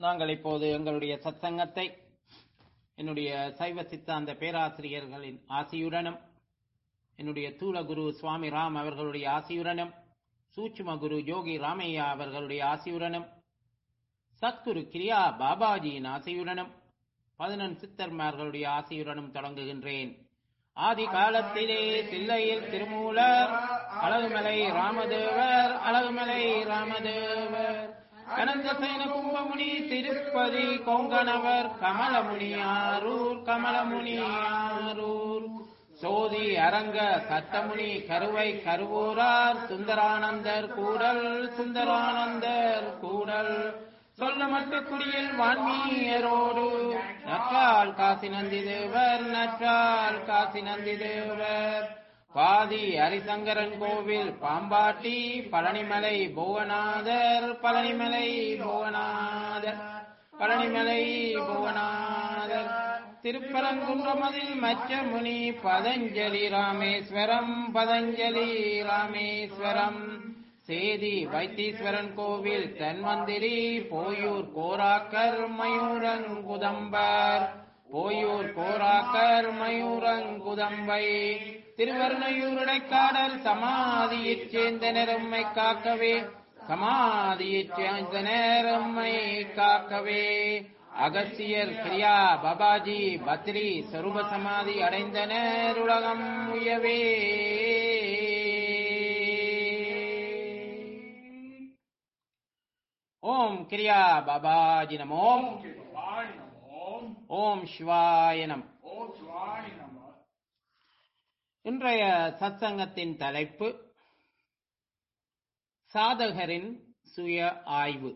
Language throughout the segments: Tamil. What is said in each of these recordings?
நாங்கள் இப்போது எங்களுடைய சத்சங்கத்தை என்னுடைய சைவ சித்தாந்த பேராசிரியர்களின் ஆசியுடனும் என்னுடைய தூல குரு சுவாமி ராம் அவர்களுடைய ஆசியுடனும் சூட்சும குரு யோகி ராமையா அவர்களுடைய ஆசியுடனும் சத்குரு கிரியா பாபாஜியின் ஆசையுடனும் பதினெண் சித்தர்மார்களுடைய ஆசையுடனும் தொடங்குகின்றேன் ஆதி காலத்திலே தில்லையில் திருமூலர் அழகுமலை ராமதேவர் அழகுமலை ராமதேவர் கனந்தசேன கும்பமுனி திருப்பதி கொங்கணவர் கமலமுனியாரூர் கமலமுனியாரூர் சோதி அரங்க சட்டமுனி கருவை கருவூரார் சுந்தரானந்தர் கூடல் சுந்தரானந்தர் கூடல் சொல்ல மட்டு குடியில் வான்மீயரோடு நற்றால் காசி நந்தி தேவர் நற்றால் காசி நந்தி தேவர் பாதி ஹரிசங்கரன் கோவில் பாம்பாட்டி பழனிமலை புவனாதர் பழனிமலை புவனாதர் பழனிமலை புவனாதர் திருப்பரங்குன்றமதில் மச்ச முனி பதஞ்சலி ராமேஸ்வரம் பதஞ்சலி ராமேஸ்வரம் சேதி வைத்தீஸ்வரன் கோவில் தன்வந்திரி போயூர் கோராக்கர் மயூரங்குதம்பர் போயூர் கோராக்கர் மயூரங்குதம்பை திருவருணையூருடைக்காடல் சமாதியிற் சேர்ந்த நெரும்மை காக்கவே சமாதியிற் சேர்ந்த நேரம்மை காக்கவே அகசியர் கிரியா பபாஜி பத்ரி சொரூப சமாதி அடைந்தனர் உலகம் உயவே ஓம் கிரியா பாபாஜி நமோ ஓம் கிருபாய் நமோம் ஓம் சிவாய நம் ஓம் சிவாய நம இன்றைய சத்சங்கத்தின் தலைப்பு சாதகரின் சுய ஆய்வு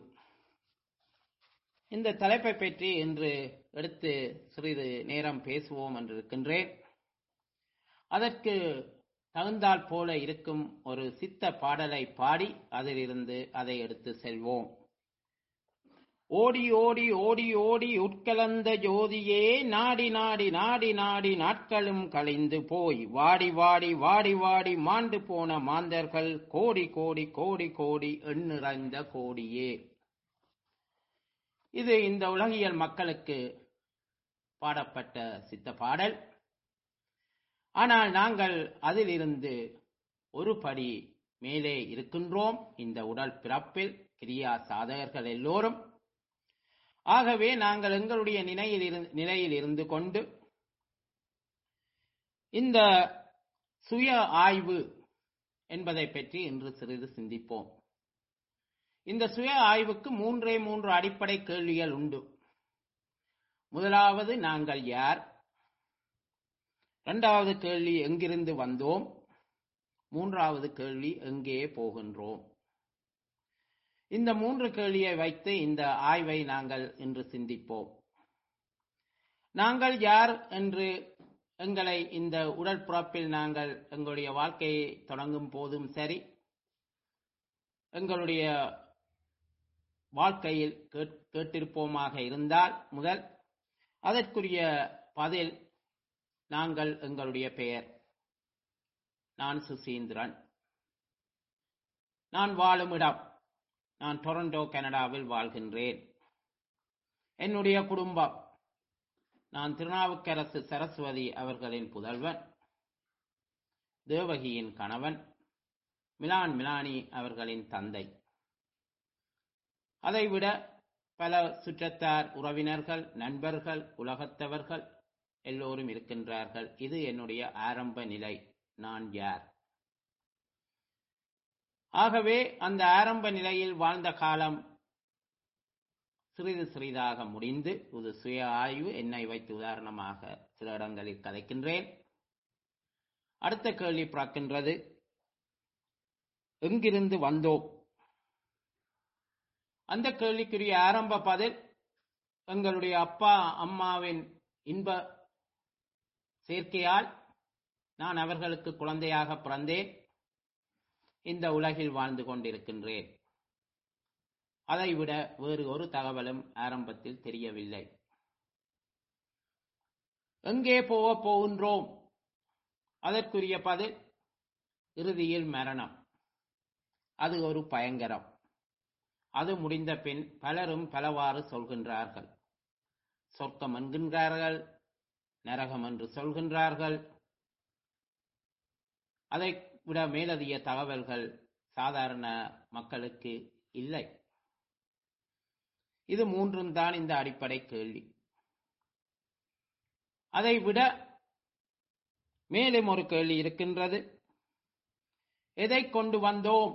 இந்த தலைப்பை பற்றி இன்று எடுத்து சிறிது நேரம் பேசுவோம் என்று இருக்கின்றேன் அதற்கு தகுந்தால் போல இருக்கும் ஒரு சித்த பாடலை பாடி அதிலிருந்து அதை எடுத்து செல்வோம் ஓடி ஓடி ஓடி ஓடி உட்கலந்த ஜோதியே நாடி நாடி நாடி நாடி நாட்களும் கழிந்து போய் வாடி வாடி வாடி வாடி மாண்டு போன மாந்தர்கள் கோடி கோடி கோடி கோடி எண்ணிறைந்த கோடியே இது இந்த உலகியல் மக்களுக்கு பாடப்பட்ட சித்த பாடல் ஆனால் நாங்கள் அதிலிருந்து ஒரு படி மேலே இருக்கின்றோம் இந்த உடல் பிறப்பில் கிரியா சாதகர்கள் எல்லோரும் ஆகவே நாங்கள் எங்களுடைய நிலையில் இருந்து நிலையில் இருந்து கொண்டு இந்த சுய ஆய்வு என்பதை பற்றி இன்று சிறிது சிந்திப்போம் இந்த சுய ஆய்வுக்கு மூன்றே மூன்று அடிப்படை கேள்விகள் உண்டு முதலாவது நாங்கள் யார் இரண்டாவது கேள்வி எங்கிருந்து வந்தோம் மூன்றாவது கேள்வி எங்கே போகின்றோம் இந்த மூன்று கேள்வியை வைத்து இந்த ஆய்வை நாங்கள் இன்று சிந்திப்போம் நாங்கள் யார் என்று எங்களை இந்த உடல் பிறப்பில் நாங்கள் எங்களுடைய வாழ்க்கையை தொடங்கும் போதும் சரி எங்களுடைய வாழ்க்கையில் கேட்- கேட்டிருப்போமாக இருந்தால் முதல் அதற்குரிய பதில் நாங்கள் எங்களுடைய பெயர் நான் சுசீந்திரன் நான் வாழும் இடம் நான் டொரண்டோ கனடாவில் வாழ்கின்றேன் என்னுடைய குடும்பம் நான் திருநாவுக்கரசு சரஸ்வதி அவர்களின் புதல்வன் தேவகியின் கணவன் மிலான் மிலானி அவர்களின் தந்தை அதைவிட பல சுற்றத்தார் உறவினர்கள் நண்பர்கள் உலகத்தவர்கள் எல்லோரும் இருக்கின்றார்கள் இது என்னுடைய ஆரம்ப நிலை நான் யார் ஆகவே அந்த ஆரம்ப நிலையில் வாழ்ந்த காலம் சிறிது சிறிதாக முடிந்து ஒரு சுய ஆய்வு என்னை வைத்து உதாரணமாக சில இடங்களில் கதைக்கின்றேன் அடுத்த கேள்வி பிறக்கின்றது எங்கிருந்து வந்தோம் அந்த கேள்விக்குரிய ஆரம்ப பதில் எங்களுடைய அப்பா அம்மாவின் இன்ப சேர்க்கையால் நான் அவர்களுக்கு குழந்தையாக பிறந்தேன் இந்த உலகில் வாழ்ந்து கொண்டிருக்கின்றேன் அதைவிட வேறு ஒரு தகவலும் ஆரம்பத்தில் தெரியவில்லை எங்கே போக போகின்றோம் அதற்குரிய பதில் இறுதியில் மரணம் அது ஒரு பயங்கரம் அது முடிந்த பின் பலரும் பலவாறு சொல்கின்றார்கள் சொர்க்கம் என்கின்றார்கள் நரகம் என்று சொல்கின்றார்கள் அதை விட மேலதிக தகவல்கள் சாதாரண மக்களுக்கு இல்லை இது மூன்றும் தான் இந்த அடிப்படை கேள்வி அதை விட மேலும் ஒரு கேள்வி இருக்கின்றது எதை கொண்டு வந்தோம்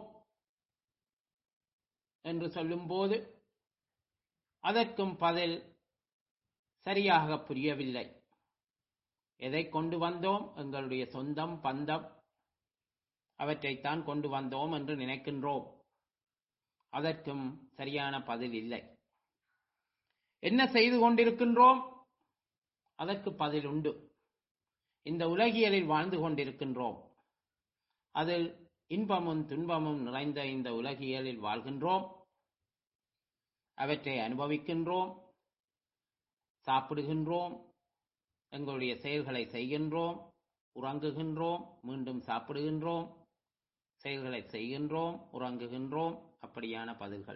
என்று சொல்லும்போது அதற்கும் பதில் சரியாக புரியவில்லை எதை கொண்டு வந்தோம் எங்களுடைய சொந்தம் பந்தம் அவற்றைத்தான் கொண்டு வந்தோம் என்று நினைக்கின்றோம் அதற்கும் சரியான பதில் இல்லை என்ன செய்து கொண்டிருக்கின்றோம் அதற்கு பதில் உண்டு இந்த உலகியலில் வாழ்ந்து கொண்டிருக்கின்றோம் அதில் இன்பமும் துன்பமும் நிறைந்த இந்த உலகியலில் வாழ்கின்றோம் அவற்றை அனுபவிக்கின்றோம் சாப்பிடுகின்றோம் எங்களுடைய செயல்களை செய்கின்றோம் உறங்குகின்றோம் மீண்டும் சாப்பிடுகின்றோம் செயல்களை செய்கின்றோம் உறங்குகின்றோம் அப்படியான பதில்கள்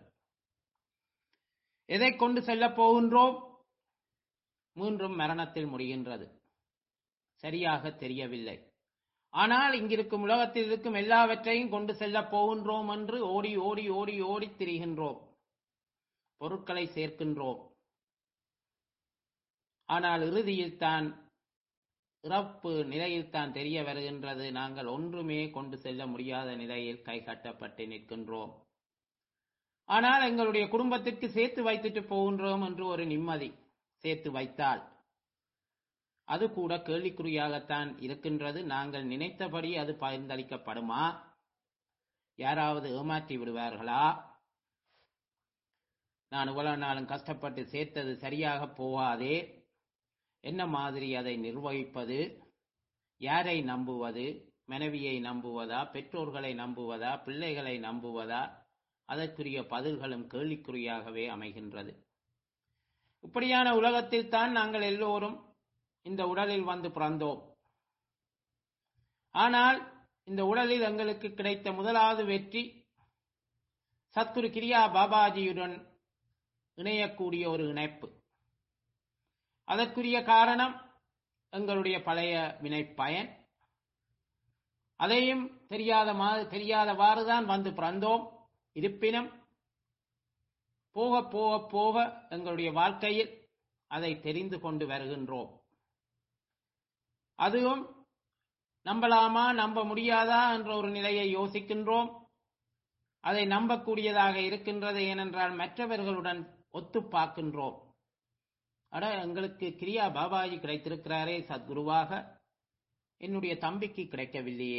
எதை கொண்டு செல்லப் போகின்றோம் மீண்டும் மரணத்தில் முடிகின்றது சரியாக தெரியவில்லை ஆனால் இங்கிருக்கும் உலகத்தில் இருக்கும் எல்லாவற்றையும் கொண்டு செல்லப் போகின்றோம் என்று ஓடி ஓடி ஓடி ஓடி திரிகின்றோம் பொருட்களை சேர்க்கின்றோம் ஆனால் இறுதியில் தான் இறப்பு நிலையில் தான் தெரிய வருகின்றது நாங்கள் ஒன்றுமே கொண்டு செல்ல முடியாத நிலையில் கை கட்டப்பட்டு நிற்கின்றோம் ஆனால் எங்களுடைய குடும்பத்திற்கு சேர்த்து வைத்துட்டு போகின்றோம் என்று ஒரு நிம்மதி சேர்த்து வைத்தால் அது கூட கேள்விக்குறியாகத்தான் இருக்கின்றது நாங்கள் நினைத்தபடி அது பகிர்ந்தளிக்கப்படுமா யாராவது ஏமாற்றி விடுவார்களா நான் இவ்வளவு நாளும் கஷ்டப்பட்டு சேர்த்தது சரியாக போகாதே என்ன மாதிரி அதை நிர்வகிப்பது யாரை நம்புவது மனைவியை நம்புவதா பெற்றோர்களை நம்புவதா பிள்ளைகளை நம்புவதா அதற்குரிய பதில்களும் கேள்விக்குறியாகவே அமைகின்றது இப்படியான உலகத்தில் தான் நாங்கள் எல்லோரும் இந்த உடலில் வந்து பிறந்தோம் ஆனால் இந்த உடலில் எங்களுக்கு கிடைத்த முதலாவது வெற்றி சத்குரு கிரியா பாபாஜியுடன் இணையக்கூடிய ஒரு இணைப்பு அதற்குரிய காரணம் எங்களுடைய பழைய வினை பயன் அதையும் தெரியாத மா தெரியாதவாறுதான் வந்து பிறந்தோம் இருப்பினும் போக போக போக எங்களுடைய வாழ்க்கையில் அதை தெரிந்து கொண்டு வருகின்றோம் அதுவும் நம்பலாமா நம்ப முடியாதா என்ற ஒரு நிலையை யோசிக்கின்றோம் அதை நம்பக்கூடியதாக இருக்கின்றது ஏனென்றால் மற்றவர்களுடன் ஒத்து பார்க்கின்றோம் அட எங்களுக்கு கிரியா பாபாஜி கிடைத்திருக்கிறாரே சத்குருவாக என்னுடைய தம்பிக்கு கிடைக்கவில்லையே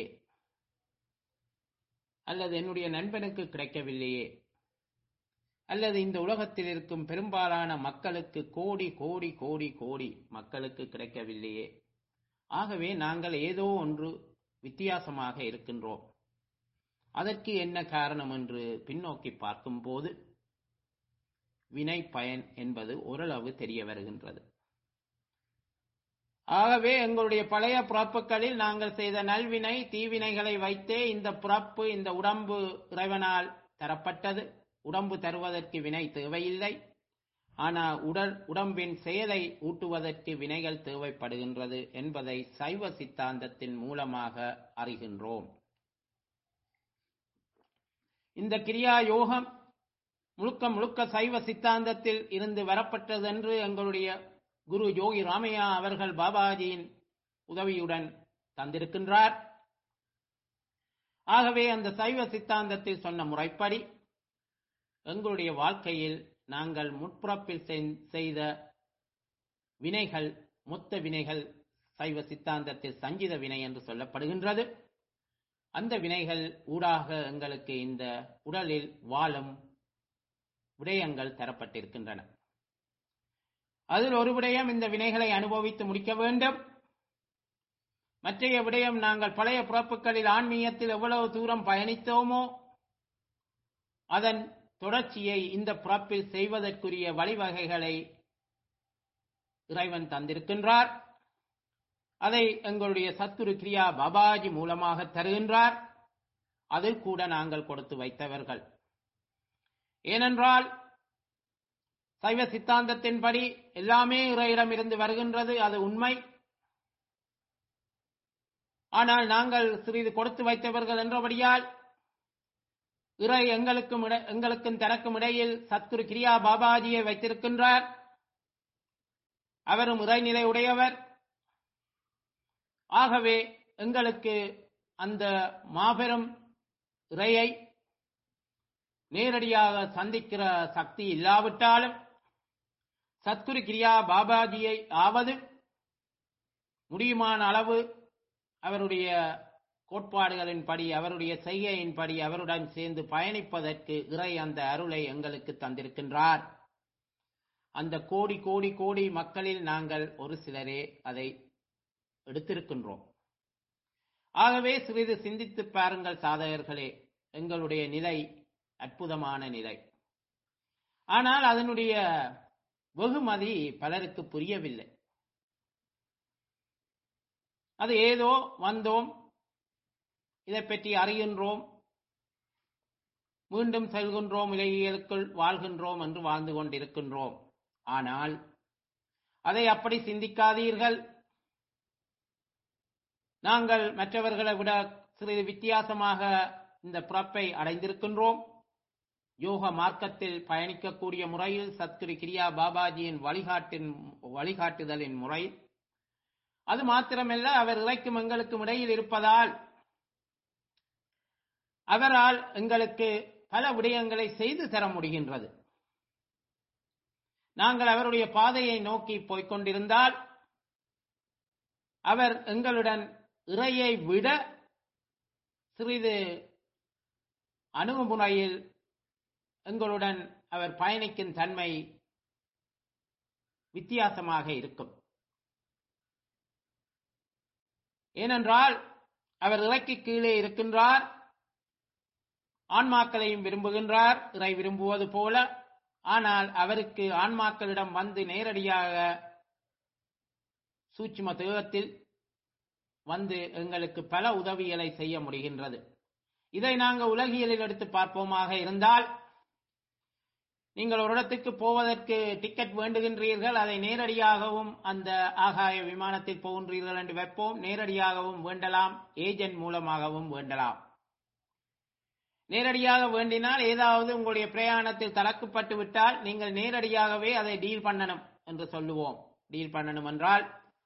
அல்லது என்னுடைய நண்பனுக்கு கிடைக்கவில்லையே அல்லது இந்த உலகத்தில் இருக்கும் பெரும்பாலான மக்களுக்கு கோடி கோடி கோடி கோடி மக்களுக்கு கிடைக்கவில்லையே ஆகவே நாங்கள் ஏதோ ஒன்று வித்தியாசமாக இருக்கின்றோம் அதற்கு என்ன காரணம் என்று பின்னோக்கி பார்க்கும்போது வினை பயன் என்பது ஓரளவு தெரிய வருகின்றது ஆகவே எங்களுடைய பழைய பிறப்புகளில் நாங்கள் செய்த நல்வினை தீவினைகளை வைத்தே இந்த பிறப்பு இந்த உடம்பு இறைவனால் தரப்பட்டது உடம்பு தருவதற்கு வினை தேவையில்லை ஆனால் உடல் உடம்பின் செயலை ஊட்டுவதற்கு வினைகள் தேவைப்படுகின்றது என்பதை சைவ சித்தாந்தத்தின் மூலமாக அறிகின்றோம் இந்த கிரியா யோகம் முழுக்க முழுக்க சைவ சித்தாந்தத்தில் இருந்து வரப்பட்டது என்று எங்களுடைய குரு யோகி ராமையா அவர்கள் பாபாஜியின் உதவியுடன் தந்திருக்கின்றார் ஆகவே அந்த சைவ சித்தாந்தத்தில் சொன்ன முறைப்படி எங்களுடைய வாழ்க்கையில் நாங்கள் முற்பிறப்பில் செய்த வினைகள் மொத்த வினைகள் சைவ சித்தாந்தத்தில் சஞ்சித வினை என்று சொல்லப்படுகின்றது அந்த வினைகள் ஊடாக எங்களுக்கு இந்த உடலில் வாழும் விடயங்கள் தரப்பட்டிருக்கின்றன அதில் ஒரு விடயம் இந்த வினைகளை அனுபவித்து முடிக்க வேண்டும் மற்றைய விடயம் நாங்கள் பழைய பிறப்புகளில் ஆன்மீகத்தில் எவ்வளவு தூரம் பயணித்தோமோ அதன் தொடர்ச்சியை இந்த பிறப்பில் செய்வதற்குரிய வழிவகைகளை இறைவன் தந்திருக்கின்றார் அதை எங்களுடைய சத்துரு கிரியா பாபாஜி மூலமாக தருகின்றார் அதில் கூட நாங்கள் கொடுத்து வைத்தவர்கள் ஏனென்றால் சைவ சித்தாந்தத்தின்படி எல்லாமே இறையிடம் இருந்து வருகின்றது அது உண்மை ஆனால் நாங்கள் சிறிது கொடுத்து வைத்தவர்கள் என்றபடியால் இறை எங்களுக்கும் இட- எங்களுக்கும் தனக்கும் இடையில் சத்குரு கிரியா பாபாஜியை வைத்திருக்கின்றார் அவரும் இறைநிலை உடையவர் ஆகவே எங்களுக்கு அந்த மாபெரும் இறையை நேரடியாக சந்திக்கிற சக்தி இல்லாவிட்டாலும் சத்குரு கிரியா பாபாஜியை ஆவது முடியுமான அளவு அவருடைய கோட்பாடுகளின்படி அவருடைய செய்கையின்படி அவருடன் சேர்ந்து பயணிப்பதற்கு இறை அந்த அருளை எங்களுக்கு தந்திருக்கின்றார் அந்த கோடி கோடி கோடி மக்களில் நாங்கள் ஒரு சிலரே அதை எடுத்திருக்கின்றோம் ஆகவே சிறிது சிந்தித்து பாருங்கள் சாதகர்களே எங்களுடைய நிலை அற்புதமான நிலை ஆனால் அதனுடைய வெகுமதி பலருக்கு புரியவில்லை அது ஏதோ வந்தோம் இதை பற்றி அறிகின்றோம் மீண்டும் செல்கின்றோம் இலகியலுக்குள் வாழ்கின்றோம் என்று வாழ்ந்து கொண்டிருக்கின்றோம் ஆனால் அதை அப்படி சிந்திக்காதீர்கள் நாங்கள் மற்றவர்களை விட சிறிது வித்தியாசமாக இந்த பிறப்பை அடைந்திருக்கின்றோம் யோக மார்க்கத்தில் பயணிக்கக்கூடிய முறையில் சத்குரு கிரியா பாபாஜியின் வழிகாட்டின் வழிகாட்டுதலின் முறை அது மாத்திரமல்ல அவர் இறைக்கும் எங்களுக்கும் இடையில் இருப்பதால் அவரால் எங்களுக்கு பல விடயங்களை செய்து தர முடிகின்றது நாங்கள் அவருடைய பாதையை நோக்கி போய்க் கொண்டிருந்தால் அவர் எங்களுடன் இறையை விட சிறிது அணுகுமுறையில் எங்களுடன் அவர் பயணிக்கும் தன்மை வித்தியாசமாக இருக்கும் ஏனென்றால் அவர் இறைக்கு கீழே இருக்கின்றார் ஆன்மாக்களையும் விரும்புகின்றார் இறை விரும்புவது போல ஆனால் அவருக்கு ஆன்மாக்களிடம் வந்து நேரடியாக சூட்சும தேகத்தில் வந்து எங்களுக்கு பல உதவிகளை செய்ய முடிகின்றது இதை நாங்கள் உலகியலில் எடுத்து பார்ப்போமாக இருந்தால் நீங்கள் ஒரு இடத்துக்கு போவதற்கு டிக்கெட் வேண்டுகின்றீர்கள் அதை நேரடியாகவும் அந்த ஆகாய விமானத்தில் போகின்றீர்கள் என்று வைப்போம் நேரடியாகவும் வேண்டலாம் ஏஜென்ட் மூலமாகவும் வேண்டலாம் நேரடியாக வேண்டினால் ஏதாவது உங்களுடைய பிரயாணத்தில் தளக்கப்பட்டு விட்டால் நீங்கள் நேரடியாகவே அதை டீல் பண்ணணும் என்று சொல்லுவோம் டீல் பண்ணணும் என்றால்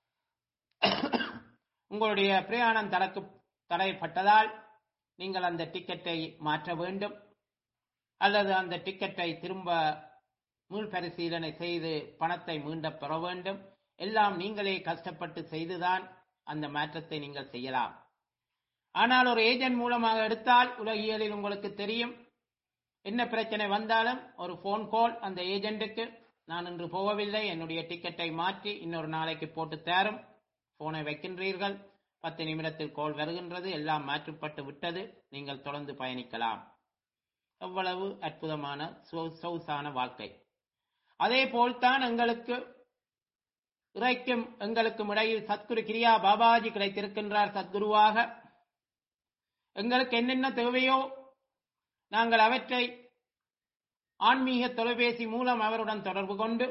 உங்களுடைய பிரயாணம் தடக்கு தடைப்பட்டதால் நீங்கள் அந்த டிக்கெட்டை மாற்ற வேண்டும் அல்லது அந்த டிக்கெட்டை திரும்ப மீள் பரிசீலனை செய்து பணத்தை மீண்ட பெற வேண்டும் எல்லாம் நீங்களே கஷ்டப்பட்டு செய்துதான் அந்த மாற்றத்தை நீங்கள் செய்யலாம் ஆனால் ஒரு ஏஜென்ட் மூலமாக எடுத்தால் உலகியலில் உங்களுக்கு தெரியும் என்ன பிரச்சனை வந்தாலும் ஒரு ஃபோன் கால் அந்த ஏஜென்ட்டுக்கு நான் இன்று போகவில்லை என்னுடைய டிக்கெட்டை மாற்றி இன்னொரு நாளைக்கு போட்டு தரும் போனை வைக்கின்றீர்கள் பத்து நிமிடத்தில் கோல் வருகின்றது எல்லாம் மாற்றப்பட்டு விட்டது நீங்கள் தொடர்ந்து பயணிக்கலாம் எவ்வளவு அற்புதமான சொ- சொகுசான வாழ்க்கை அதே போல்தான் எங்களுக்கு இறைக்கும் எங்களுக்கும் இடையில் சத்குரு கிரியா பாபாஜி கிடைத்திருக்கின்றார் சத்குருவாக எங்களுக்கு என்னென்ன தேவையோ நாங்கள் அவற்றை ஆன்மீக தொலைபேசி மூலம் அவருடன் தொடர்பு கொண்டு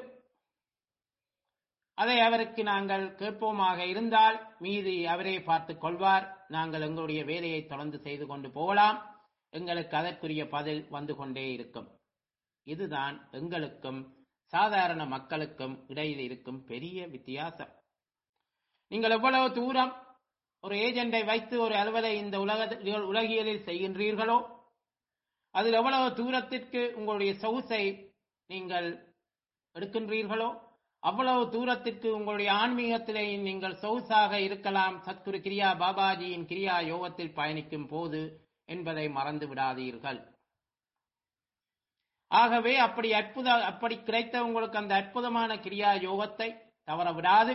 அதை அவருக்கு நாங்கள் கேட்போமாக இருந்தால் மீதி அவரே பார்த்துக் கொள்வார் நாங்கள் எங்களுடைய வேலையை தொடர்ந்து செய்து கொண்டு போகலாம் எங்களுக்கு அதற்குரிய பதில் வந்து கொண்டே இருக்கும் இதுதான் எங்களுக்கும் சாதாரண மக்களுக்கும் இடையில் இருக்கும் பெரிய வித்தியாசம் நீங்கள் எவ்வளவு தூரம் ஒரு ஏஜெண்டை வைத்து ஒரு அலுவலை இந்த உலக உலகியலில் செய்கின்றீர்களோ அதில் எவ்வளவு தூரத்திற்கு உங்களுடைய சொகுசை நீங்கள் எடுக்கின்றீர்களோ அவ்வளவு தூரத்திற்கு உங்களுடைய ஆன்மீகத்திலே நீங்கள் சொகுசாக இருக்கலாம் சத்குரு கிரியா பாபாஜியின் கிரியா யோகத்தில் பயணிக்கும் போது என்பதை மறந்து விடாதீர்கள் ஆகவே அப்படி அற்புத அப்படி கிடைத்த உங்களுக்கு அந்த அற்புதமான கிரியா யோகத்தை தவற விடாது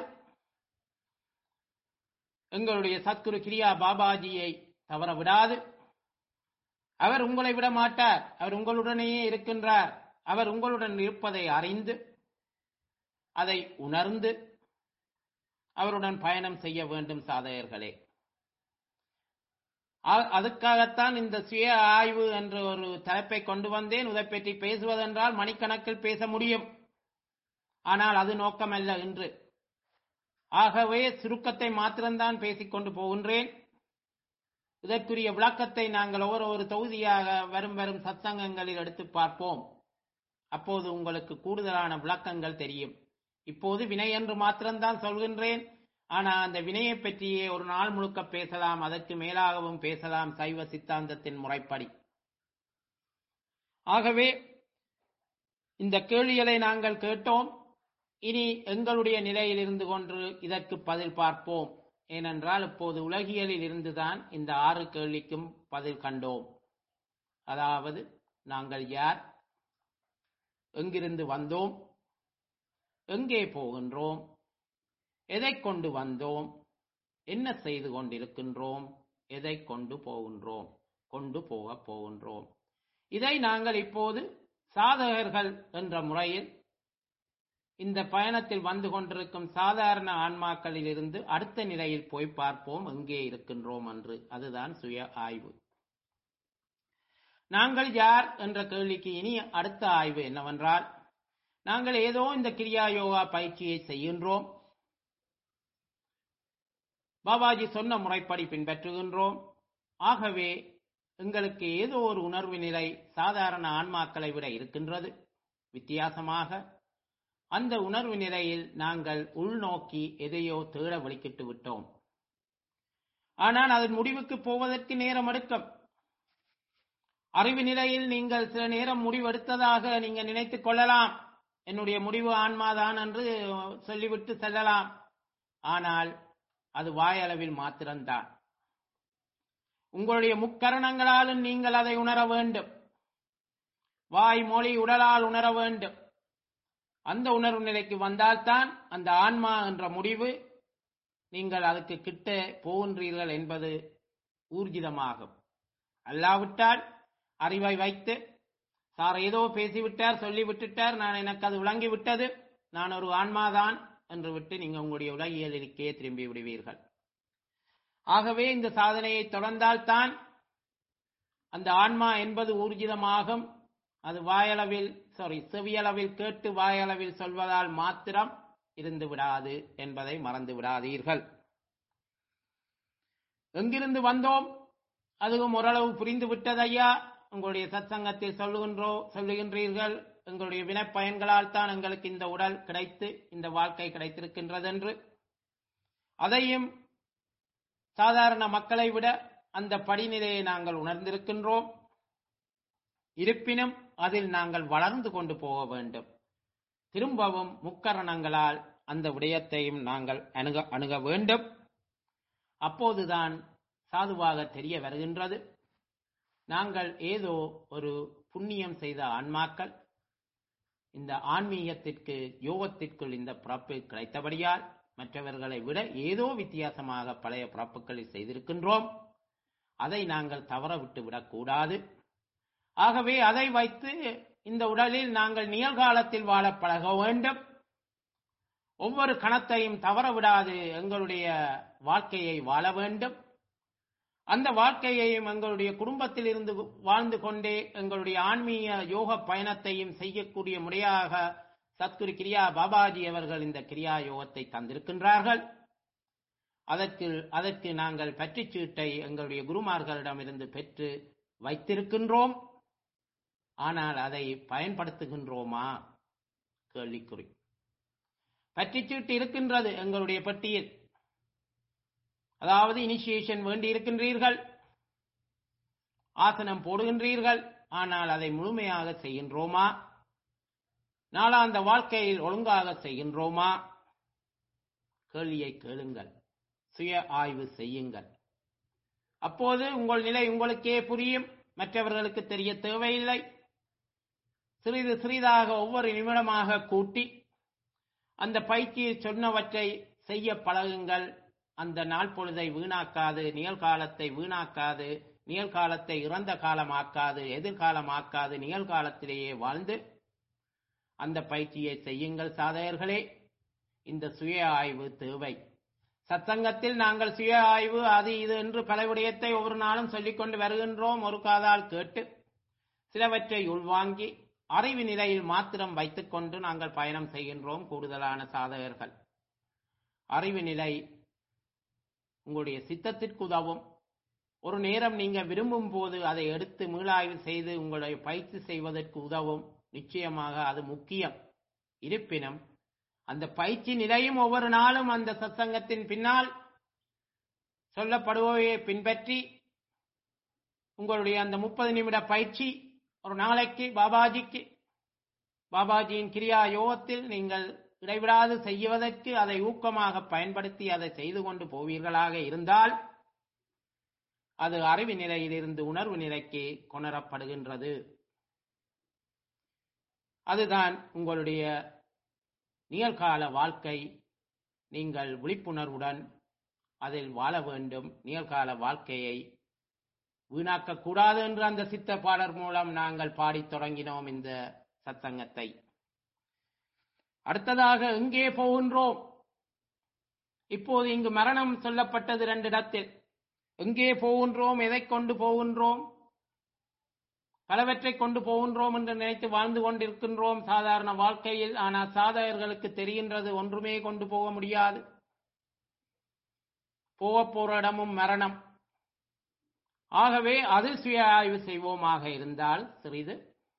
எங்களுடைய சத்குரு கிரியா பாபாஜியை தவற விடாது அவர் உங்களை விட மாட்டார் அவர் உங்களுடனேயே இருக்கின்றார் அவர் உங்களுடன் இருப்பதை அறிந்து அதை உணர்ந்து அவருடன் பயணம் செய்ய வேண்டும் சாதகர்களே அ- அதுக்காகத்தான் இந்த சுய ஆய்வு என்ற ஒரு தலைப்பை கொண்டு வந்தேன் இதை பற்றி பேசுவதென்றால் மணிக்கணக்கில் பேச முடியும் ஆனால் அது நோக்கமல்ல இன்று ஆகவே சுருக்கத்தை மாத்திரம்தான் பேசிக்கொண்டு போகின்றேன் இதற்குரிய விளக்கத்தை நாங்கள் ஒவ்வொரு ஒரு தொகுதியாக வரும் வரும் சத்சங்கங்களில் எடுத்து பார்ப்போம் அப்போது உங்களுக்கு கூடுதலான விளக்கங்கள் தெரியும் இப்போது வினை என்று மாத்திரம்தான் சொல்கின்றேன் ஆனா அந்த வினையை பற்றியே ஒரு நாள் முழுக்க பேசலாம் அதற்கு மேலாகவும் பேசலாம் சைவ சித்தாந்தத்தின் முறைப்படி ஆகவே இந்த கேள்விகளை நாங்கள் கேட்டோம் இனி எங்களுடைய நிலையில் இருந்து கொண்டு இதற்கு பதில் பார்ப்போம் ஏனென்றால் இப்போது உலகியலில் இருந்துதான் இந்த ஆறு கேள்விக்கும் பதில் கண்டோம் அதாவது நாங்கள் யார் எங்கிருந்து வந்தோம் எங்கே போகின்றோம் எதை கொண்டு வந்தோம் என்ன செய்து கொண்டிருக்கின்றோம் எதை கொண்டு போகின்றோம் கொண்டு போகப் போகின்றோம் இதை நாங்கள் இப்போது சாதகர்கள் என்ற முறையில் இந்த பயணத்தில் வந்து கொண்டிருக்கும் சாதாரண ஆன்மாக்களில் இருந்து அடுத்த நிலையில் போய் பார்ப்போம் எங்கே இருக்கின்றோம் என்று அதுதான் சுய ஆய்வு நாங்கள் யார் என்ற கேள்விக்கு இனி அடுத்த ஆய்வு என்னவென்றால் நாங்கள் ஏதோ இந்த கிரியா யோகா பயிற்சியை செய்கின்றோம் பாபாஜி சொன்ன முறைப்படி பின்பற்றுகின்றோம் ஆகவே எங்களுக்கு ஏதோ ஒரு உணர்வு நிலை சாதாரண ஆன்மாக்களை விட இருக்கின்றது வித்தியாசமாக அந்த உணர்வு நிலையில் நாங்கள் உள்நோக்கி எதையோ தேட வெளிக்கிட்டு விட்டோம் ஆனால் அதன் முடிவுக்கு போவதற்கு நேரம் எடுக்கும் அறிவு நிலையில் நீங்கள் சில நேரம் முடிவெடுத்ததாக நீங்கள் நினைத்துக் கொள்ளலாம் என்னுடைய முடிவு ஆன்மாதான் என்று சொல்லிவிட்டு செல்லலாம் ஆனால் அது வாயளவில் மாத்திரம்தான் உங்களுடைய முக்கரணங்களாலும் நீங்கள் அதை உணர வேண்டும் வாய் மொழி உடலால் உணர வேண்டும் அந்த உணர்வு நிலைக்கு வந்தால்தான் அந்த ஆன்மா என்ற முடிவு நீங்கள் அதுக்கு கிட்ட போகின்றீர்கள் என்பது ஊர்ஜிதமாகும் அல்லாவிட்டால் அறிவை வைத்து சார் ஏதோ பேசிவிட்டார் சொல்லி விட்டுட்டார் நான் எனக்கு அது விளங்கி விட்டது நான் ஒரு ஆன்மாதான் என்று விட்டு நீங்க உங்களுடைய உலகியலிற்கே திரும்பி விடுவீர்கள் ஆகவே இந்த சாதனையை தொடர்ந்தால்தான் அந்த ஆன்மா என்பது ஊர்ஜிதமாகும் அது வாயளவில் சாரி செவியளவில் கேட்டு வாயளவில் சொல்வதால் மாத்திரம் இருந்து விடாது என்பதை மறந்து விடாதீர்கள் எங்கிருந்து வந்தோம் அதுவும் ஓரளவு புரிந்து விட்டதையா உங்களுடைய சத்சங்கத்தில் சொல்லுகின்றோ சொல்லுகின்றீர்கள் எங்களுடைய வினைப்பயன்களால் தான் எங்களுக்கு இந்த உடல் கிடைத்து இந்த வாழ்க்கை கிடைத்திருக்கின்றது என்று அதையும் சாதாரண மக்களை விட அந்த படிநிலையை நாங்கள் உணர்ந்திருக்கின்றோம் இருப்பினும் அதில் நாங்கள் வளர்ந்து கொண்டு போக வேண்டும் திரும்பவும் முக்கரணங்களால் அந்த விடயத்தையும் நாங்கள் அணுக அணுக வேண்டும் அப்போதுதான் சாதுவாக தெரிய வருகின்றது நாங்கள் ஏதோ ஒரு புண்ணியம் செய்த ஆன்மாக்கள் இந்த ஆன்மீகத்திற்கு யோகத்திற்குள் இந்த பிறப்பு கிடைத்தபடியால் மற்றவர்களை விட ஏதோ வித்தியாசமாக பழைய பிறப்புகளில் செய்திருக்கின்றோம் அதை நாங்கள் தவற விட்டு விடக்கூடாது ஆகவே அதை வைத்து இந்த உடலில் நாங்கள் நிகழ்காலத்தில் வாழ பழக வேண்டும் ஒவ்வொரு கணத்தையும் தவற விடாது எங்களுடைய வாழ்க்கையை வாழ வேண்டும் அந்த வாழ்க்கையையும் எங்களுடைய குடும்பத்தில் இருந்து வாழ்ந்து கொண்டே எங்களுடைய ஆன்மீக யோக பயணத்தையும் செய்யக்கூடிய முறையாக சத்குரு கிரியா பாபாஜி அவர்கள் இந்த கிரியா யோகத்தை தந்திருக்கின்றார்கள் அதற்கு அதற்கு நாங்கள் பற்றுச் சீட்டை எங்களுடைய குருமார்களிடமிருந்து பெற்று வைத்திருக்கின்றோம் ஆனால் அதை பயன்படுத்துகின்றோமா கேள்விக்குறி பற்றுச்சீட்டு இருக்கின்றது எங்களுடைய பட்டியல் அதாவது இனிஷியேஷன் வேண்டி இருக்கின்றீர்கள் ஆசனம் போடுகின்றீர்கள் ஆனால் அதை முழுமையாக செய்கின்றோமா நாளாந்த வாழ்க்கையில் ஒழுங்காக செய்கின்றோமா கேள்வியை கேளுங்கள் சுய ஆய்வு செய்யுங்கள் அப்போது உங்கள் நிலை உங்களுக்கே புரியும் மற்றவர்களுக்கு தெரிய தேவையில்லை சிறிது சிறிதாக ஒவ்வொரு நிமிடமாக கூட்டி அந்த பயிற்சியில் சொன்னவற்றை செய்ய பழகுங்கள் அந்த நாள் பொழுதை வீணாக்காது நிகழ்காலத்தை வீணாக்காது நிகழ்காலத்தை இறந்த காலமாக்காது எதிர்காலமாக்காது நிகழ்காலத்திலேயே வாழ்ந்து அந்த பயிற்சியை செய்யுங்கள் சாதகர்களே இந்த சுய ஆய்வு தேவை சத்சங்கத்தில் நாங்கள் சுய ஆய்வு அது இது என்று பல விடயத்தை ஒவ்வொரு நாளும் சொல்லிக்கொண்டு வருகின்றோம் ஒரு காதால் கேட்டு சிலவற்றை உள்வாங்கி அறிவு நிலையில் மாத்திரம் வைத்துக்கொண்டு நாங்கள் பயணம் செய்கின்றோம் கூடுதலான சாதகர்கள் அறிவு நிலை உங்களுடைய சித்தத்திற்கு உதவும் ஒரு நேரம் நீங்க விரும்பும் போது அதை எடுத்து மீளாய்வு செய்து உங்களுடைய பயிற்சி செய்வதற்கு உதவும் நிச்சயமாக அது முக்கியம் இருப்பினும் அந்த பயிற்சி நிலையும் ஒவ்வொரு நாளும் அந்த சத்சங்கத்தின் பின்னால் சொல்லப்படுபவையை பின்பற்றி உங்களுடைய அந்த முப்பது நிமிட பயிற்சி ஒரு நாளைக்கு பாபாஜிக்கு பாபாஜியின் கிரியா யோகத்தில் நீங்கள் இடைவிடாது செய்வதற்கு அதை ஊக்கமாக பயன்படுத்தி அதை செய்து கொண்டு போவீர்களாக இருந்தால் அது அறிவு நிலையிலிருந்து உணர்வு நிலைக்கு கொணரப்படுகின்றது அதுதான் உங்களுடைய நிகழ்கால வாழ்க்கை நீங்கள் விழிப்புணர்வுடன் அதில் வாழ வேண்டும் நிகழ்கால வாழ்க்கையை வீணாக்க கூடாது என்று அந்த சித்த பாடர் மூலம் நாங்கள் பாடித் தொடங்கினோம் இந்த சத்தங்கத்தை அடுத்ததாக எங்கே போகின்றோம் இப்போது இங்கு மரணம் சொல்லப்பட்டது ரெண்டு இடத்தில் எங்கே போகின்றோம் எதை கொண்டு போகின்றோம் பலவற்றை கொண்டு போகின்றோம் என்று நினைத்து வாழ்ந்து கொண்டிருக்கின்றோம் சாதாரண வாழ்க்கையில் ஆனால் சாதகர்களுக்கு தெரிகின்றது ஒன்றுமே கொண்டு போக முடியாது போக போற இடமும் மரணம் ஆகவே அது சுய ஆய்வு செய்வோமாக இருந்தால் சிறிது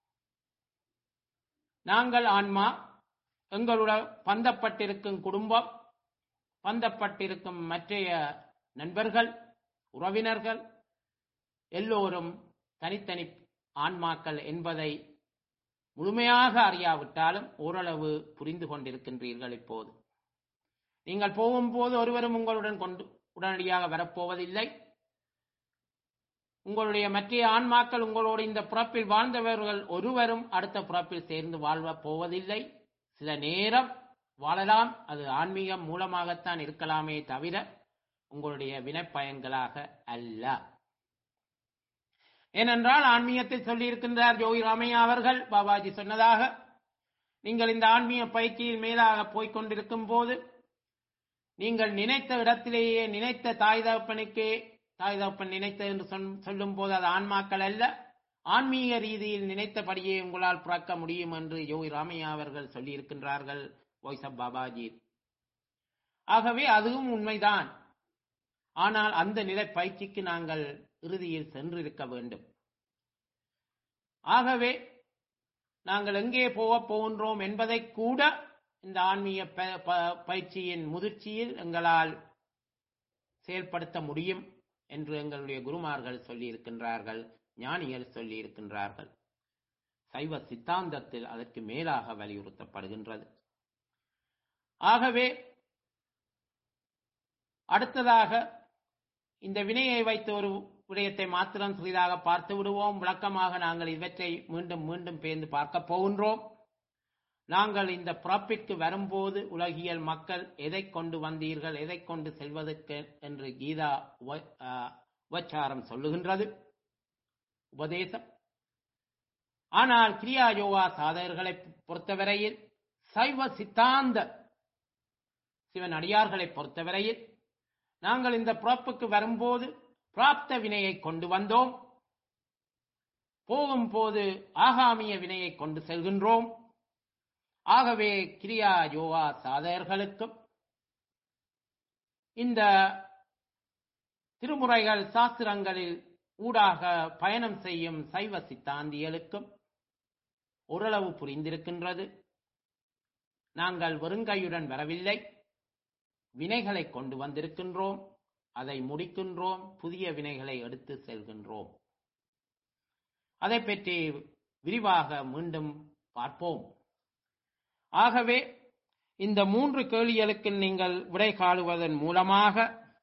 நாங்கள் ஆன்மா எங்களுடன் பந்தப்பட்டிருக்கும் குடும்பம் பந்தப்பட்டிருக்கும் மற்றைய நண்பர்கள் உறவினர்கள் எல்லோரும் தனித்தனி ஆன்மாக்கள் என்பதை முழுமையாக அறியாவிட்டாலும் ஓரளவு புரிந்து கொண்டிருக்கின்றீர்கள் இப்போது நீங்கள் போகும்போது ஒருவரும் உங்களுடன் கொண்டு உடனடியாக வரப்போவதில்லை உங்களுடைய மற்ற ஆன்மாக்கள் உங்களோடு இந்த பிறப்பில் வாழ்ந்தவர்கள் ஒருவரும் அடுத்த பிறப்பில் சேர்ந்து வாழ்வ போவதில்லை சில நேரம் வாழலாம் அது ஆன்மீகம் மூலமாகத்தான் இருக்கலாமே தவிர உங்களுடைய வினைப்பயன்களாக அல்ல ஏனென்றால் ஆன்மீகத்தில் சொல்லியிருக்கின்றார் ஜோகி ராமையா அவர்கள் பாபாஜி சொன்னதாக நீங்கள் இந்த ஆன்மீக பயிற்சியில் மேலாக போய்க் கொண்டிருக்கும் போது நீங்கள் நினைத்த இடத்திலேயே நினைத்த தாய் தகப்பனுக்கே தாய் தகப்பன் நினைத்த என்று சொல்லும் போது அது ஆன்மாக்கள் அல்ல ஆன்மீக ரீதியில் நினைத்தபடியே உங்களால் பிறக்க முடியும் என்று யோகி ராமையா அவர்கள் சொல்லியிருக்கின்றார்கள் வாய்ஸ் ஆஃப் பாபாஜி ஆகவே அதுவும் உண்மைதான் ஆனால் அந்த நிலை பயிற்சிக்கு நாங்கள் இறுதியில் சென்றிருக்க வேண்டும் ஆகவே நாங்கள் எங்கே போகப் போகின்றோம் என்பதை கூட இந்த ஆன்மீக பயிற்சியின் முதிர்ச்சியில் எங்களால் செயல்படுத்த முடியும் என்று எங்களுடைய குருமார்கள் சொல்லியிருக்கின்றார்கள் ஞானிகள் சொல்லியிருக்கின்றார்கள் சைவ சித்தாந்தத்தில் அதற்கு மேலாக வலியுறுத்தப்படுகின்றது ஆகவே அடுத்ததாக இந்த வினையை வைத்த ஒரு விடயத்தை மாத்திரம் சிறிதாக பார்த்து விடுவோம் விளக்கமாக நாங்கள் இவற்றை மீண்டும் மீண்டும் பேர்ந்து பார்க்க போகின்றோம் நாங்கள் இந்த பிறப்பிற்கு வரும்போது உலகியல் மக்கள் எதை கொண்டு வந்தீர்கள் எதை கொண்டு செல்வதற்கு என்று கீதா உபச்சாரம் சொல்லுகின்றது உபதேசம் ஆனால் கிரியா யோகா சாதகர்களை பொறுத்தவரையில் சைவ சித்தாந்த சிவன் அடியார்களை பொறுத்தவரையில் நாங்கள் இந்த பிறப்புக்கு வரும்போது பிராப்த வினையை கொண்டு வந்தோம் போகும்போது ஆகாமிய வினையை கொண்டு செல்கின்றோம் ஆகவே கிரியா யோகா சாதகர்களுக்கும் இந்த திருமுறைகள் சாஸ்திரங்களில் ஊடாக பயணம் செய்யும் சைவ சித்தாந்திகளுக்கும் ஓரளவு புரிந்திருக்கின்றது நாங்கள் வெறுங்கையுடன் வரவில்லை வினைகளை கொண்டு வந்திருக்கின்றோம் அதை முடிக்கின்றோம் புதிய வினைகளை எடுத்து செல்கின்றோம் அதை பற்றி விரிவாக மீண்டும் பார்ப்போம் ஆகவே இந்த மூன்று கேள்விகளுக்கு நீங்கள் விடை காணுவதன் மூலமாக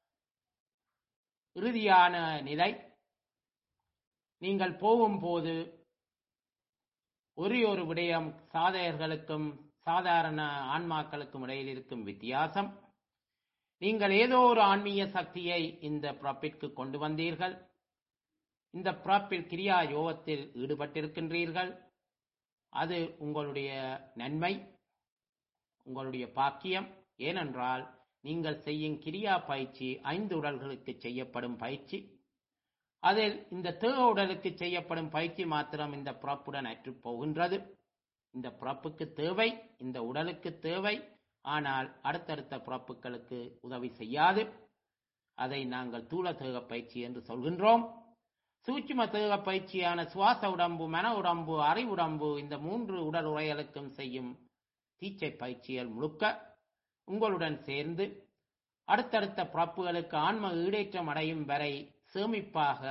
இறுதியான நிலை நீங்கள் போகும்போது ஒரே ஒரு விடயம் சாதகர்களுக்கும் சாதாரண ஆன்மாக்களுக்கும் இடையில் இருக்கும் வித்தியாசம் நீங்கள் ஏதோ ஒரு ஆன்மீக சக்தியை இந்த பிறப்பிற்கு கொண்டு வந்தீர்கள் இந்த பிறப்பில் கிரியா யோகத்தில் ஈடுபட்டிருக்கின்றீர்கள் அது உங்களுடைய நன்மை உங்களுடைய பாக்கியம் ஏனென்றால் நீங்கள் செய்யும் கிரியா பயிற்சி ஐந்து உடல்களுக்கு செய்யப்படும் பயிற்சி அதில் இந்த தேக உடலுக்கு செய்யப்படும் பயிற்சி மாத்திரம் இந்த பிறப்புடன் அற்றுப் போகின்றது இந்த பிறப்புக்கு தேவை இந்த உடலுக்கு தேவை ஆனால் அடுத்தடுத்த பிறப்புகளுக்கு உதவி செய்யாது அதை நாங்கள் தூள தேக பயிற்சி என்று சொல்கின்றோம் சூட்சும தேக பயிற்சியான சுவாச உடம்பு மன உடம்பு அறிவுடம்பு இந்த மூன்று உடல் உரைகளுக்கும் செய்யும் தீச்சை பயிற்சிகள் முழுக்க உங்களுடன் சேர்ந்து அடுத்தடுத்த பிறப்புகளுக்கு ஆன்ம ஈடேற்றம் அடையும் வரை சேமிப்பாக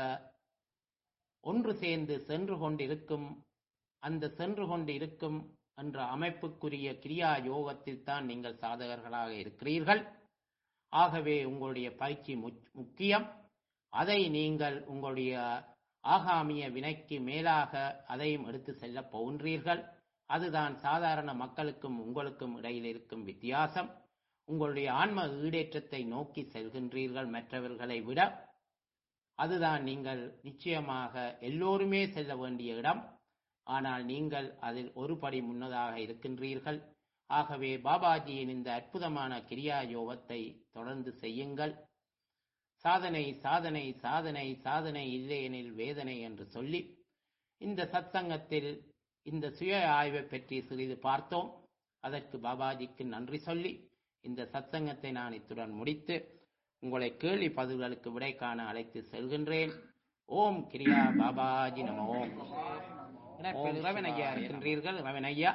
ஒன்று சேர்ந்து சென்று கொண்டிருக்கும் அந்த சென்று கொண்டு இருக்கும் என்ற அமைப்புக்குரிய கிரியா யோகத்தில் தான் நீங்கள் சாதகர்களாக இருக்கிறீர்கள் ஆகவே உங்களுடைய பயிற்சி முக்- முக்கியம் அதை நீங்கள் உங்களுடைய ஆகாமிய வினைக்கு மேலாக அதையும் எடுத்து செல்லப் போகின்றீர்கள் அதுதான் சாதாரண மக்களுக்கும் உங்களுக்கும் இடையில் இருக்கும் வித்தியாசம் உங்களுடைய ஆன்ம ஈடேற்றத்தை நோக்கி செல்கின்றீர்கள் மற்றவர்களை விட அதுதான் நீங்கள் நிச்சயமாக எல்லோருமே செல்ல வேண்டிய இடம் ஆனால் நீங்கள் அதில் ஒரு படி முன்னதாக இருக்கின்றீர்கள் ஆகவே பாபாஜியின் இந்த அற்புதமான கிரியா யோகத்தை தொடர்ந்து செய்யுங்கள் சாதனை சாதனை சாதனை சாதனை இல்லையெனில் வேதனை என்று சொல்லி இந்த சத்சங்கத்தில் இந்த சுய ஆய்வை பற்றி சிறிது பார்த்தோம் அதற்கு பாபாஜிக்கு நன்றி சொல்லி இந்த சத்சங்கத்தை நான் இத்துடன் முடித்து உங்களை கேள்வி பதில்களுக்கு விடை காண அழைத்து செல்கின்றேன் ஓம் கிரியா பாபாஜி நம ஓம் ஓம் ரவன் ஐயா இருக்கின்றீர்கள் ரவன் ஐயா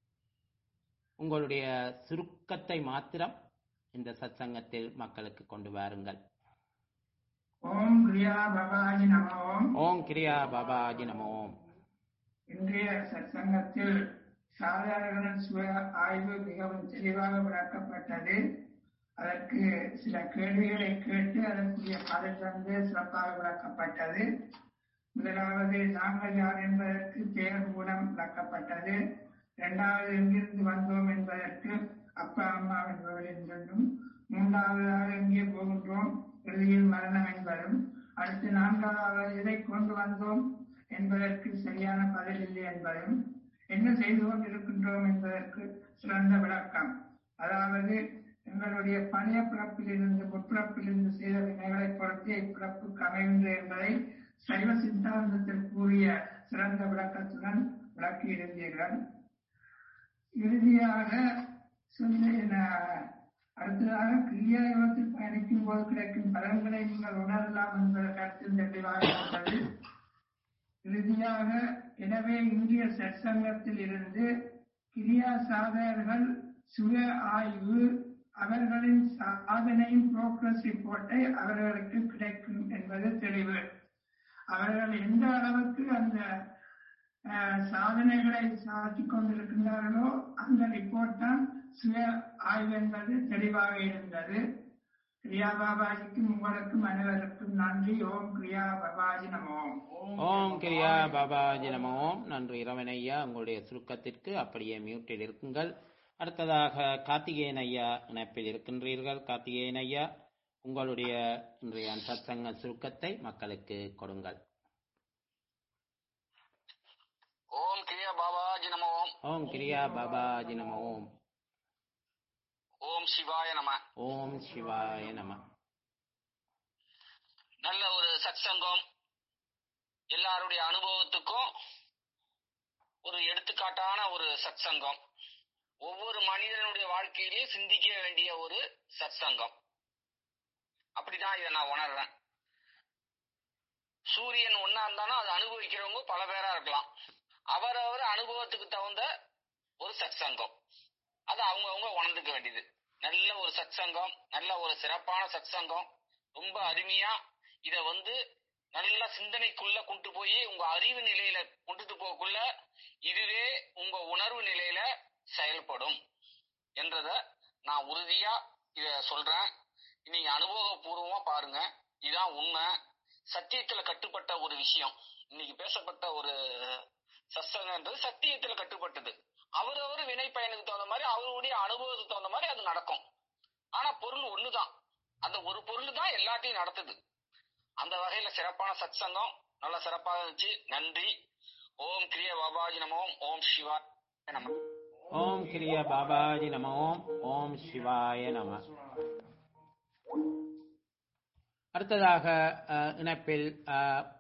உங்களுடைய சுருக்கத்தை மாத்திரம் இந்த சத்சங்கத்தில் மக்களுக்கு கொண்டு வாருங்கள் ஓம் பிரியா பபாஜி நம ஓம் ஓம் கிரியா பாபாஜி நம ஓம் இன்றைய சத்சங்கத்தில் சாதாரண சுய ஆய்வு மிகவும் தெளிவாக விளக்கப்பட்டது அதற்கு சில கேள்விகளை கேட்டு அதற்குரிய பதில் தந்து சிறப்பாக விளக்கப்பட்டது முதலாவது நாங்கள் யார் என்பதற்கு பெயர் மூலம் விளக்கப்பட்டது இரண்டாவது எங்கிருந்து வந்தோம் என்பதற்கு அப்பா அம்மா என்பவரின் மூன்றாவதாக எங்கே போகின்றோம் இறுதியில் மரணம் என்பதும் அடுத்து நான்காவது எதை கொண்டு வந்தோம் என்பதற்கு சரியான பதில் இல்லை என்பதும் என்ன செய்து கொண்டிருக்கின்றோம் என்பதற்கு சிறந்த விளக்கம் அதாவது எங்களுடைய பழைய பிறப்பிலிருந்து முற்பிறப்பிலிருந்து செய்த வினைகளை பொறுத்து இப்பிறப்புக்கு அமைகின்ற என்பதை சைவ சித்தாந்தத்தில் கூறிய சிறந்த விளக்கத்துடன் விளக்கியிருந்தீர்கள் இறுதியாக சொன்ன அடுத்ததாக கிரியாயோகத்தில் பயணிக்கும் போது கிடைக்கும் பலன்களை நீங்கள் உணரலாம் என்ற கருத்தில் தெளிவாக இருந்தது இறுதியாக எனவே இந்திய சற்சங்கத்தில் இருந்து கிரியா சாதகர்கள் சுய ஆய்வு அவர்களின் சாதனையின் புரோக்ரஸ் ரிப்போர்ட்டை அவர்களுக்கு கிடைக்கும் என்பது தெளிவு அவர்கள் எந்த அளவுக்கு அந்த அஹ், சாதனைகளை சாதித்துக் கொண்டிருக்கின்றார்களோ அந்த ரிப்போர்ட் தான் சுய ஆய்வு என்பது தெளிவாக இருந்தது கிரியா பாபாஜிக்கும் உங்களுக்கும் அனைவருக்கும் நன்றி ஓம் கிரியா பாபாஜி நமோ ஓம் கிரியா பாபாஜி நம ஓம் நன்றி ரவன் ஐயா உங்களுடைய சுருக்கத்திற்கு அப்படியே மியூட்டில் இருக்குங்கள் அடுத்ததாக கார்த்திகேயன் ஐயா இணைப்பில் இருக்கின்றீர்கள் கார்த்திகேயன் ஐயா உங்களுடைய இன்றைய சத்சங்க சுருக்கத்தை மக்களுக்கு கொடுங்கள் ஓம் கிரியா பாபாஜி நம ஓம் ஓம் கிரியா பாபாஜி நம ஓம் ஓம் சிவாய நம ஓம் சிவாய நம நல்ல ஒரு சத்சங்கம் எல்லாருடைய அனுபவத்துக்கும் ஒரு எடுத்துக்காட்டான ஒரு சத்சங்கம் ஒவ்வொரு மனிதனுடைய வாழ்க்கையிலையும் சிந்திக்க வேண்டிய ஒரு சத்சங்கம் அப்படிதான் இதை நான் உணர்றேன் சூரியன் ஒன்னா இருந்தாலும் அதை அனுபவிக்கிறவங்க பல பேரா இருக்கலாம் அவரவர் அனுபவத்துக்கு தகுந்த ஒரு சத்சங்கம் அது அவங்கவங்க உணர்ந்துக்க வேண்டியது நல்ல ஒரு சத்சங்கம் நல்ல ஒரு சிறப்பான சத்சங்கம் ரொம்ப அருமையா இத வந்து நல்ல சிந்தனைக்குள்ள கொண்டு போய் உங்க அறிவு நிலையில கொண்டுட்டு போகக்குள்ள இதுவே உங்க உணர்வு நிலையில செயல்படும் என்றத நான் உறுதியா இத சொல்றேன் நீங்க அனுபவபூர்வமா பாருங்க இதான் உண்மை சத்தியத்துல கட்டுப்பட்ட ஒரு விஷயம் இன்னைக்கு பேசப்பட்ட ஒரு சத்சங்கன்றது சத்தியத்துல கட்டுப்பட்டது அவரவர் வினை பயனுக்கு தகுந்த மாதிரி அவருடைய அனுபவத்துக்கு தகுந்த மாதிரி அது நடக்கும் ஆனா பொருள் ஒண்ணுதான் அந்த ஒரு பொருள் தான் எல்லாத்தையும் நடத்துது அந்த வகையில சிறப்பான சத்சங்கம் நல்ல சிறப்பாக இருந்துச்சு நன்றி ஓம் கிரிய பாபாஜி நமோம் ஓம் சிவா நம ஓம் கிரிய பாபாஜி நம ஓம் ஓம் சிவாய நம அடுத்ததாக அஹ், இணைப்பில் அஹ்,